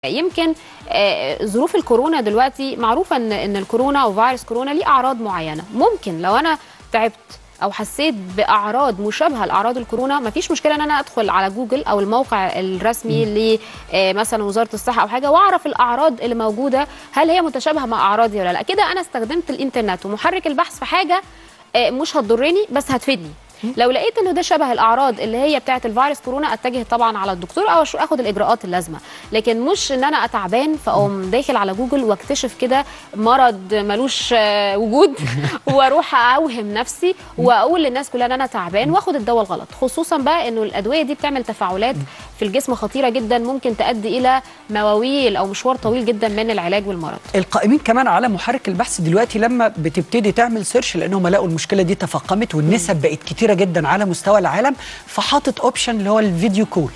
يمكن آه، ظروف الكورونا دلوقتي معروفه ان ان الكورونا او فيروس كورونا ليه اعراض معينه ممكن لو انا تعبت او حسيت باعراض مشابهه لاعراض الكورونا مفيش مشكله ان انا ادخل على جوجل او الموقع الرسمي لمثلا وزاره الصحه او حاجه واعرف الاعراض اللي موجوده هل هي متشابهه مع اعراضي ولا لا كده انا استخدمت الانترنت ومحرك البحث في حاجه آه، مش هتضرني بس هتفيدني لو لقيت انه ده شبه الاعراض اللي هي بتاعه الفيروس كورونا اتجه طبعا على الدكتور او أشو- اخد الاجراءات اللازمه لكن مش ان انا اتعبان فاقوم داخل على جوجل واكتشف كده مرض ملوش آه، وجود واروح اوهم نفسي واقول للناس كلها ان انا تعبان واخد الدواء الغلط خصوصا بقى انه الادويه دي بتعمل تفاعلات في الجسم خطيره جدا ممكن تؤدي الى مواويل او مشوار طويل جدا من العلاج والمرض القائمين كمان على محرك البحث دلوقتي لما بتبتدي تعمل سيرش لانهم لقوا المشكله دي تفاقمت والنسب بقت كتيره جدا على مستوى العالم فحاطط اوبشن اللي هو الفيديو كول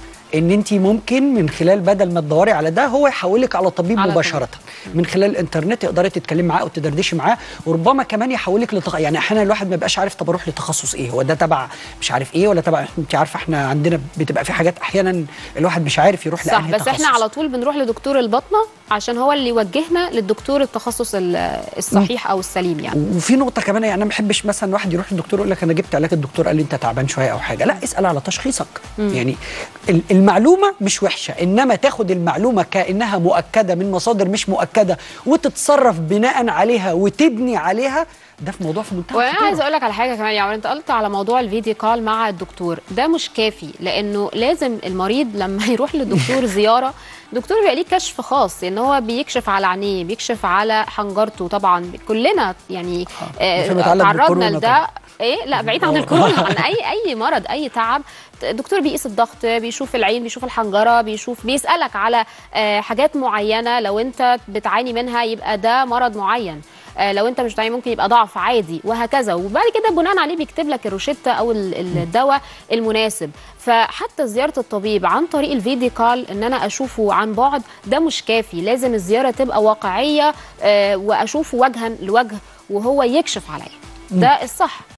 ان انت ممكن من خلال بدل ما تدوري على ده هو يحولك على طبيب على مباشره من خلال الانترنت تقدري تتكلمي معاه او تدردشي معاه وربما كمان يحولك لتخ... يعني احيانا الواحد ما يبقاش عارف طب اروح لتخصص ايه هو ده تبع مش عارف ايه ولا تبع انت عارفه احنا عندنا بتبقى في حاجات احيانا الواحد مش عارف يروح صح لأنهي بس احنا تخصص. على طول بنروح لدكتور الباطنه عشان هو اللي يوجهنا للدكتور التخصص ال- الصحيح او السليم يعني وفي نقطة كمان يعني أنا ما بحبش مثلا واحد يروح للدكتور يقول لك أنا جبت علاج الدكتور قال لي أنت تعبان شوية أو حاجة، لا اسأل على تشخيصك. يعني ال- المعلومة مش وحشة، إنما تاخد المعلومة كأنها مؤكدة من مصادر مش مؤكدة وتتصرف بناء عليها وتبني عليها ده في موضوع في منتهى وانا الخطورة. عايزه اقول لك على حاجه كمان يعني انت قلت على موضوع الفيديو كول مع الدكتور ده مش كافي لانه لازم المريض لما يروح للدكتور زياره الدكتور بيبقى ليه كشف خاص ان هو بيكشف على عينيه بيكشف على حنجرته طبعا كلنا يعني آه فيما يتعلق تعرضنا بالكورونا لده طبعاً. ايه لا بعيد عن الكورونا عن اي اي مرض اي تعب الدكتور بيقيس الضغط بيشوف العين بيشوف الحنجره بيشوف بيسالك على آه، حاجات معينه لو انت بتعاني منها يبقى ده مرض معين آه، لو انت مش بتعاني ممكن يبقى ضعف عادي وهكذا وبعد كده بناء عليه بيكتب لك الروشته او ال- الدواء المناسب فحتى زياره الطبيب عن طريق الفيديو كول ان انا اشوفه عن بعد ده مش كافي لازم الزياره تبقى واقعيه آه، واشوفه وجها لوجه وهو يكشف عليا ده الصح